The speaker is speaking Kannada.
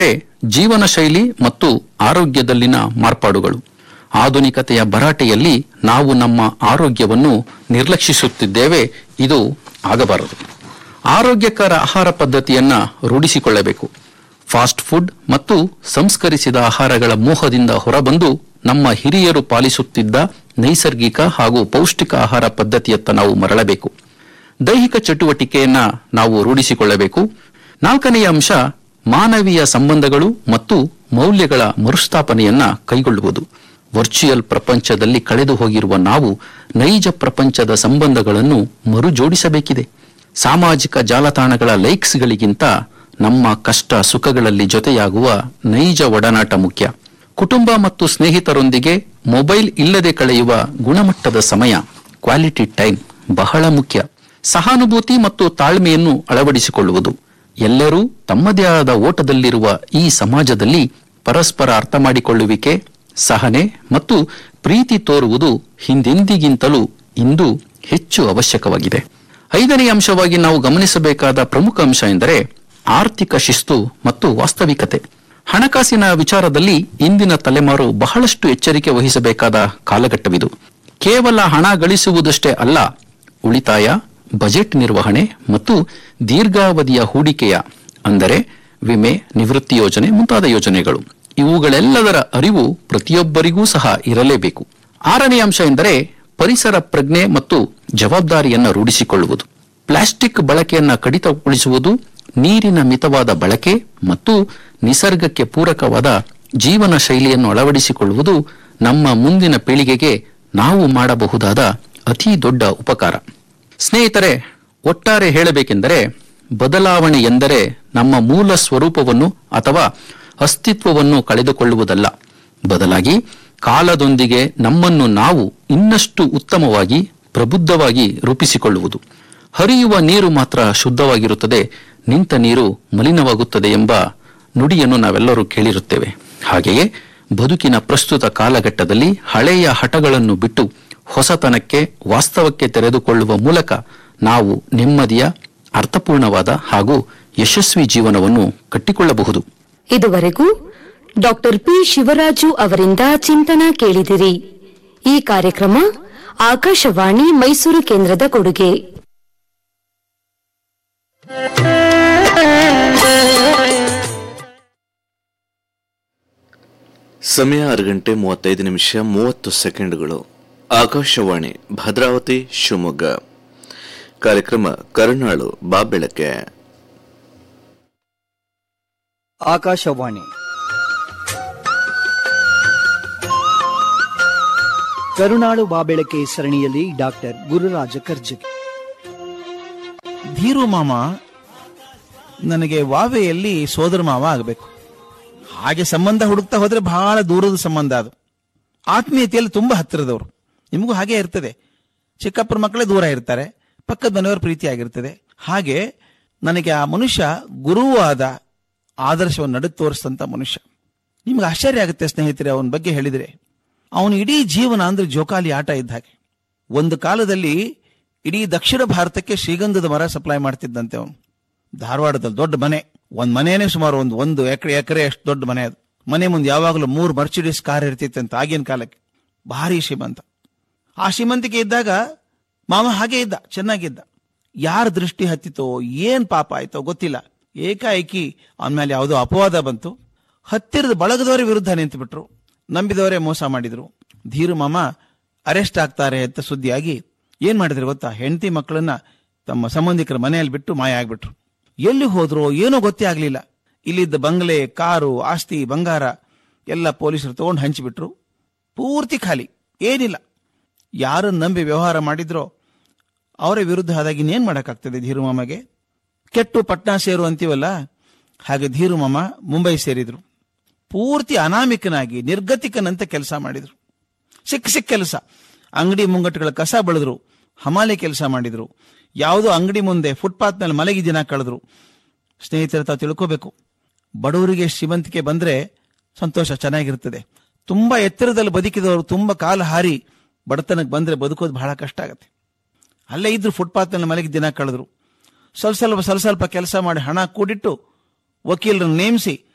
ಜೀವನ ಶೈಲಿ ಮತ್ತು ಆರೋಗ್ಯದಲ್ಲಿನ ಮಾರ್ಪಾಡುಗಳು ಆಧುನಿಕತೆಯ ಭರಾಟೆಯಲ್ಲಿ ನಾವು ನಮ್ಮ ಆರೋಗ್ಯವನ್ನು ನಿರ್ಲಕ್ಷಿಸುತ್ತಿದ್ದೇವೆ ಇದು ಆಗಬಾರದು ಆರೋಗ್ಯಕರ ಆಹಾರ ಪದ್ಧತಿಯನ್ನ ರೂಢಿಸಿಕೊಳ್ಳಬೇಕು ಫಾಸ್ಟ್ ಫುಡ್ ಮತ್ತು ಸಂಸ್ಕರಿಸಿದ ಆಹಾರಗಳ ಮೋಹದಿಂದ ಹೊರಬಂದು ನಮ್ಮ ಹಿರಿಯರು ಪಾಲಿಸುತ್ತಿದ್ದ ನೈಸರ್ಗಿಕ ಹಾಗೂ ಪೌಷ್ಟಿಕ ಆಹಾರ ಪದ್ಧತಿಯತ್ತ ನಾವು ಮರಳಬೇಕು ದೈಹಿಕ ಚಟುವಟಿಕೆಯನ್ನ ನಾವು ರೂಢಿಸಿಕೊಳ್ಳಬೇಕು ನಾಲ್ಕನೆಯ ಅಂಶ ಮಾನವೀಯ ಸಂಬಂಧಗಳು ಮತ್ತು ಮೌಲ್ಯಗಳ ಮರುಸ್ಥಾಪನೆಯನ್ನ ಕೈಗೊಳ್ಳುವುದು ವರ್ಚುಯಲ್ ಪ್ರಪಂಚದಲ್ಲಿ ಕಳೆದು ಹೋಗಿರುವ ನಾವು ನೈಜ ಪ್ರಪಂಚದ ಸಂಬಂಧಗಳನ್ನು ಮರುಜೋಡಿಸಬೇಕಿದೆ ಸಾಮಾಜಿಕ ಜಾಲತಾಣಗಳ ಲೈಕ್ಸ್ಗಳಿಗಿಂತ ನಮ್ಮ ಕಷ್ಟ ಸುಖಗಳಲ್ಲಿ ಜೊತೆಯಾಗುವ ನೈಜ ಒಡನಾಟ ಮುಖ್ಯ ಕುಟುಂಬ ಮತ್ತು ಸ್ನೇಹಿತರೊಂದಿಗೆ ಮೊಬೈಲ್ ಇಲ್ಲದೆ ಕಳೆಯುವ ಗುಣಮಟ್ಟದ ಸಮಯ ಕ್ವಾಲಿಟಿ ಟೈಮ್ ಬಹಳ ಮುಖ್ಯ ಸಹಾನುಭೂತಿ ಮತ್ತು ತಾಳ್ಮೆಯನ್ನು ಅಳವಡಿಸಿಕೊಳ್ಳುವುದು ಎಲ್ಲರೂ ತಮ್ಮದೇ ಆದ ಓಟದಲ್ಲಿರುವ ಈ ಸಮಾಜದಲ್ಲಿ ಪರಸ್ಪರ ಅರ್ಥ ಮಾಡಿಕೊಳ್ಳುವಿಕೆ ಸಹನೆ ಮತ್ತು ಪ್ರೀತಿ ತೋರುವುದು ಹಿಂದೆಂದಿಗಿಂತಲೂ ಇಂದು ಹೆಚ್ಚು ಅವಶ್ಯಕವಾಗಿದೆ ಐದನೇ ಅಂಶವಾಗಿ ನಾವು ಗಮನಿಸಬೇಕಾದ ಪ್ರಮುಖ ಅಂಶ ಎಂದರೆ ಆರ್ಥಿಕ ಶಿಸ್ತು ಮತ್ತು ವಾಸ್ತವಿಕತೆ ಹಣಕಾಸಿನ ವಿಚಾರದಲ್ಲಿ ಇಂದಿನ ತಲೆಮಾರು ಬಹಳಷ್ಟು ಎಚ್ಚರಿಕೆ ವಹಿಸಬೇಕಾದ ಕಾಲಘಟ್ಟವಿದು ಕೇವಲ ಹಣ ಗಳಿಸುವುದಷ್ಟೇ ಅಲ್ಲ ಉಳಿತಾಯ ಬಜೆಟ್ ನಿರ್ವಹಣೆ ಮತ್ತು ದೀರ್ಘಾವಧಿಯ ಹೂಡಿಕೆಯ ಅಂದರೆ ವಿಮೆ ನಿವೃತ್ತಿ ಯೋಜನೆ ಮುಂತಾದ ಯೋಜನೆಗಳು ಇವುಗಳೆಲ್ಲದರ ಅರಿವು ಪ್ರತಿಯೊಬ್ಬರಿಗೂ ಸಹ ಇರಲೇಬೇಕು ಆರನೇ ಅಂಶ ಎಂದರೆ ಪರಿಸರ ಪ್ರಜ್ಞೆ ಮತ್ತು ಜವಾಬ್ದಾರಿಯನ್ನ ರೂಢಿಸಿಕೊಳ್ಳುವುದು ಪ್ಲಾಸ್ಟಿಕ್ ಬಳಕೆಯನ್ನ ಕಡಿತಗೊಳಿಸುವುದು ನೀರಿನ ಮಿತವಾದ ಬಳಕೆ ಮತ್ತು ನಿಸರ್ಗಕ್ಕೆ ಪೂರಕವಾದ ಜೀವನ ಶೈಲಿಯನ್ನು ಅಳವಡಿಸಿಕೊಳ್ಳುವುದು ನಮ್ಮ ಮುಂದಿನ ಪೀಳಿಗೆಗೆ ನಾವು ಮಾಡಬಹುದಾದ ಅತಿ ದೊಡ್ಡ ಉಪಕಾರ ಸ್ನೇಹಿತರೆ ಒಟ್ಟಾರೆ ಹೇಳಬೇಕೆಂದರೆ ಬದಲಾವಣೆ ಎಂದರೆ ನಮ್ಮ ಮೂಲ ಸ್ವರೂಪವನ್ನು ಅಥವಾ ಅಸ್ತಿತ್ವವನ್ನು ಕಳೆದುಕೊಳ್ಳುವುದಲ್ಲ ಬದಲಾಗಿ ಕಾಲದೊಂದಿಗೆ ನಮ್ಮನ್ನು ನಾವು ಇನ್ನಷ್ಟು ಉತ್ತಮವಾಗಿ ಪ್ರಬುದ್ಧವಾಗಿ ರೂಪಿಸಿಕೊಳ್ಳುವುದು ಹರಿಯುವ ನೀರು ಮಾತ್ರ ಶುದ್ಧವಾಗಿರುತ್ತದೆ ನಿಂತ ನೀರು ಮಲಿನವಾಗುತ್ತದೆ ಎಂಬ ನುಡಿಯನ್ನು ನಾವೆಲ್ಲರೂ ಕೇಳಿರುತ್ತೇವೆ ಹಾಗೆಯೇ ಬದುಕಿನ ಪ್ರಸ್ತುತ ಕಾಲಘಟ್ಟದಲ್ಲಿ ಹಳೆಯ ಹಠಗಳನ್ನು ಬಿಟ್ಟು ಹೊಸತನಕ್ಕೆ ವಾಸ್ತವಕ್ಕೆ ತೆರೆದುಕೊಳ್ಳುವ ಮೂಲಕ ನಾವು ನೆಮ್ಮದಿಯ ಅರ್ಥಪೂರ್ಣವಾದ ಹಾಗೂ ಯಶಸ್ವಿ ಜೀವನವನ್ನು ಕಟ್ಟಿಕೊಳ್ಳಬಹುದು ಇದುವರೆಗೂ ಡಾಕ್ಟರ್ ಪಿ ಶಿವರಾಜು ಅವರಿಂದ ಚಿಂತನ ಕೇಳಿದಿರಿ ಈ ಕಾರ್ಯಕ್ರಮ ಆಕಾಶವಾಣಿ ಮೈಸೂರು ಕೇಂದ್ರದ ಕೊಡುಗೆ ಸಮಯ ಆರು ಗಂಟೆ ಮೂವತ್ತೈದು ನಿಮಿಷ ಮೂವತ್ತು ಸೆಕೆಂಡ್ಗಳು ಆಕಾಶವಾಣಿ ಭದ್ರಾವತಿ ಶಿವಮೊಗ್ಗ ಕಾರ್ಯಕ್ರಮ ಕರುಣಾಳು ಬಾಬೆಳಕೆ ಆಕಾಶವಾಣಿ ಕರುಣಾಳು ಬಾಬೆಳಕೆ ಸರಣಿಯಲ್ಲಿ ಡಾಕ್ಟರ್ ಗುರುರಾಜ ಕರ್ಜಗಿ ಧೀರು ಮಾಮ ನನಗೆ ವಾವೆಯಲ್ಲಿ ಸೋದರ ಮಾವ ಆಗಬೇಕು ಹಾಗೆ ಸಂಬಂಧ ಹುಡುಕ್ತಾ ಹೋದ್ರೆ ಬಹಳ ದೂರದ ಸಂಬಂಧ ಅದು ಆತ್ಮೀಯತೆಯಲ್ಲಿ ತುಂಬಾ ಹತ್ತಿರದವರು ನಿಮಗೂ ಹಾಗೆ ಇರ್ತದೆ ಚಿಕ್ಕಪ್ಪರ ಮಕ್ಕಳೇ ದೂರ ಇರ್ತಾರೆ ಪಕ್ಕದ ಮನೆಯವರ ಪ್ರೀತಿ ಆಗಿರ್ತದೆ ಹಾಗೆ ನನಗೆ ಆ ಮನುಷ್ಯ ಗುರುವಾದ ಆದರ್ಶವನ್ನು ನಡೆ ತೋರಿಸಿದಂತ ಮನುಷ್ಯ ನಿಮ್ಗೆ ಆಶ್ಚರ್ಯ ಆಗುತ್ತೆ ಸ್ನೇಹಿತರೆ ಅವನ ಬಗ್ಗೆ ಹೇಳಿದ್ರೆ ಅವನು ಇಡೀ ಜೀವನ ಅಂದ್ರೆ ಜೋಕಾಲಿ ಆಟ ಇದ್ದ ಹಾಗೆ ಒಂದು ಕಾಲದಲ್ಲಿ ಇಡೀ ದಕ್ಷಿಣ ಭಾರತಕ್ಕೆ ಶ್ರೀಗಂಧದ ಮರ ಸಪ್ಲೈ ಮಾಡ್ತಿದ್ದಂತೆ ಅವನು ಧಾರವಾಡದಲ್ಲಿ ದೊಡ್ಡ ಮನೆ ಒಂದ್ ಮನೆನೇ ಸುಮಾರು ಒಂದು ಒಂದು ಎಕರೆ ಎಕರೆ ಅಷ್ಟು ದೊಡ್ಡ ಮನೆ ಅದು ಮನೆ ಮುಂದೆ ಯಾವಾಗಲೂ ಮೂರು ಮರ್ಚಿಡೀಸ್ ಕಾರ್ ಇರ್ತಿತ್ತಂತ ಆಗಿನ ಕಾಲಕ್ಕೆ ಭಾರಿ ಶ್ರೀಮಂತ ಆ ಶ್ರೀಮಂತಿಕೆ ಇದ್ದಾಗ ಮಾವ ಹಾಗೆ ಇದ್ದ ಚೆನ್ನಾಗಿದ್ದ ಯಾರ ದೃಷ್ಟಿ ಹತ್ತಿತೋ ಏನ್ ಪಾಪ ಆಯ್ತೋ ಗೊತ್ತಿಲ್ಲ ಏಕಾಏಕಿ ಅವನ ಮೇಲೆ ಯಾವುದೋ ಅಪವಾದ ಬಂತು ಹತ್ತಿರದ ಬಳಗದವರ ವಿರುದ್ಧ ನಿಂತು ಬಿಟ್ರು ನಂಬಿದವರೇ ಮೋಸ ಮಾಡಿದ್ರು ಧೀರು ಮಾಮ ಅರೆಸ್ಟ್ ಆಗ್ತಾರೆ ಅಂತ ಸುದ್ದಿಯಾಗಿ ಏನ್ ಮಾಡಿದ್ರು ಗೊತ್ತಾ ಹೆಂಡತಿ ಮಕ್ಕಳನ್ನ ತಮ್ಮ ಸಂಬಂಧಿಕರ ಮನೆಯಲ್ಲಿ ಬಿಟ್ಟು ಮಾಯ ಆಗ್ಬಿಟ್ರು ಎಲ್ಲಿ ಹೋದ್ರೋ ಏನೋ ಗೊತ್ತೇ ಆಗ್ಲಿಲ್ಲ ಇಲ್ಲಿದ್ದ ಬಂಗ್ಲೆ ಕಾರು ಆಸ್ತಿ ಬಂಗಾರ ಎಲ್ಲ ಪೊಲೀಸರು ತಗೊಂಡು ಹಂಚಿಬಿಟ್ರು ಪೂರ್ತಿ ಖಾಲಿ ಏನಿಲ್ಲ ಯಾರನ್ನ ನಂಬಿ ವ್ಯವಹಾರ ಮಾಡಿದ್ರೋ ಅವರ ವಿರುದ್ಧ ಆದಾಗ ಇನ್ನೇನ್ ಮಾಡಕ್ಕಾಗ್ತದೆ ಧೀರು ಮಾಮಗೆ ಕೆಟ್ಟು ಪಟ್ನಾ ಸೇರು ಅಂತೀವಲ್ಲ ಹಾಗೆ ಧೀರು ಮಾಮ ಮುಂಬೈ ಸೇರಿದ್ರು ಪೂರ್ತಿ ಅನಾಮಿಕನಾಗಿ ನಿರ್ಗತಿಕನಂತೆ ಕೆಲಸ ಮಾಡಿದ್ರು ಸಿಕ್ಕ ಸಿಕ್ಕ ಕೆಲಸ ಅಂಗಡಿ ಮುಂಗಟ್ಟುಗಳ ಕಸ ಬೆಳೆದ್ರು ಹಮಾಲಿ ಕೆಲಸ ಮಾಡಿದ್ರು ಯಾವುದೋ ಅಂಗಡಿ ಮುಂದೆ ಫುಟ್ಪಾತ್ ಮೇಲೆ ಮಲಗಿ ದಿನ ಕಳೆದ್ರು ಸ್ನೇಹಿತರ ತಾವು ತಿಳ್ಕೋಬೇಕು ಬಡವರಿಗೆ ಶ್ರೀಮಂತಿಕೆ ಬಂದ್ರೆ ಸಂತೋಷ ಚೆನ್ನಾಗಿರ್ತದೆ ತುಂಬಾ ಎತ್ತರದಲ್ಲಿ ಬದುಕಿದವರು ತುಂಬಾ ಕಾಲ ಹಾರಿ ಬಡತನಕ್ಕೆ ಬಂದ್ರೆ ಬದುಕೋದು ಬಹಳ ಕಷ್ಟ ಆಗತ್ತೆ ಅಲ್ಲೇ ಇದ್ರು ಫುಟ್ಪಾತ್ ನಲ್ಲಿ ಮಲಗಿ ದಿನ ಕಳೆದ್ರು ಸ್ವಲ್ಪ ಸ್ವಲ್ಪ ಸ್ವಲ್ಪ ಸ್ವಲ್ಪ ಕೆಲಸ ಮಾಡಿ ಹಣ ಕೂಡಿಟ್ಟು ವಕೀಲರನ್ನು ನೇಮಿಸಿ